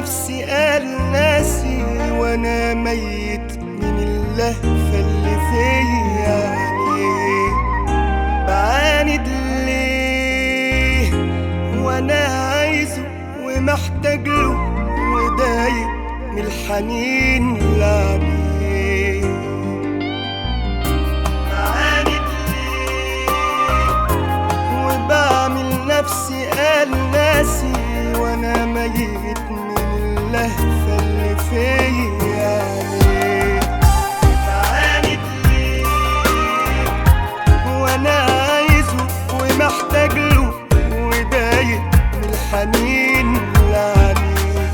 نفسي قال ناسي وانا ميت من اللهفة اللي فيا يعني بعاند ليه وانا عايزه ومحتاج له ودايق من الحنين اللي عليه بعاند ليه وبعمل نفسي قال ناسي وانا ميت من اللهفة اللي فيا يعني بعاند ليه وانا عايزه ومحتاج له ودايق من الحنين اللي عليه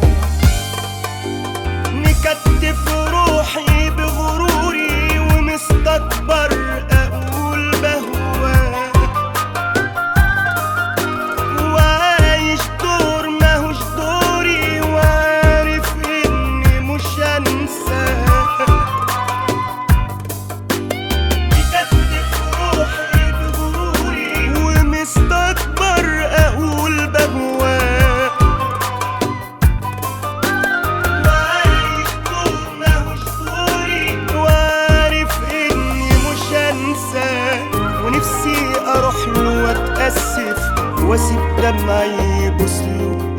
مكتف روحي بغروري ومستكبر اقول بهواك وعايش دور ماهوش دوري وعارف اني مش هنساك مكتف روحي بغروري ومستكبر اقول بهواك وعايش دور ماهوش دوري وعارف اني مش هنساك ونفسي اروح له واتاسف واسيب دمعي يبوس له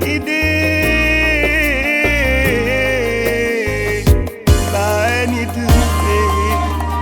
ايديه بعاند ليه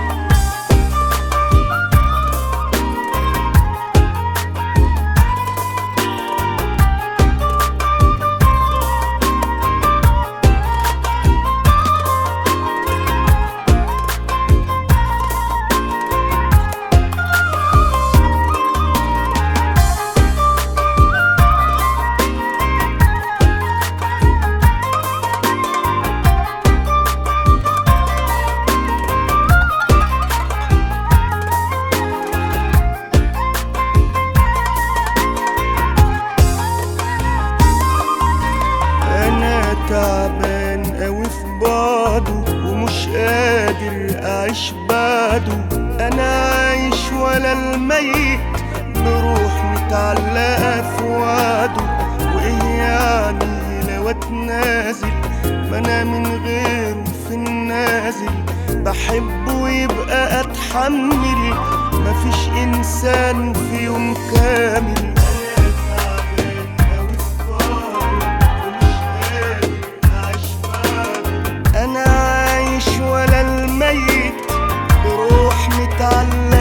انا تعبان قوي في بعضه ومش قادر اعيش بعده انا عايش ولا الميت بروح متعلقة في وعده وايه يعني لو اتنازل ما انا من غيره في النازل بحبه يبقى اتحمل مفيش انسان في يوم كامل انا عايش ولا الميت بروح متعلق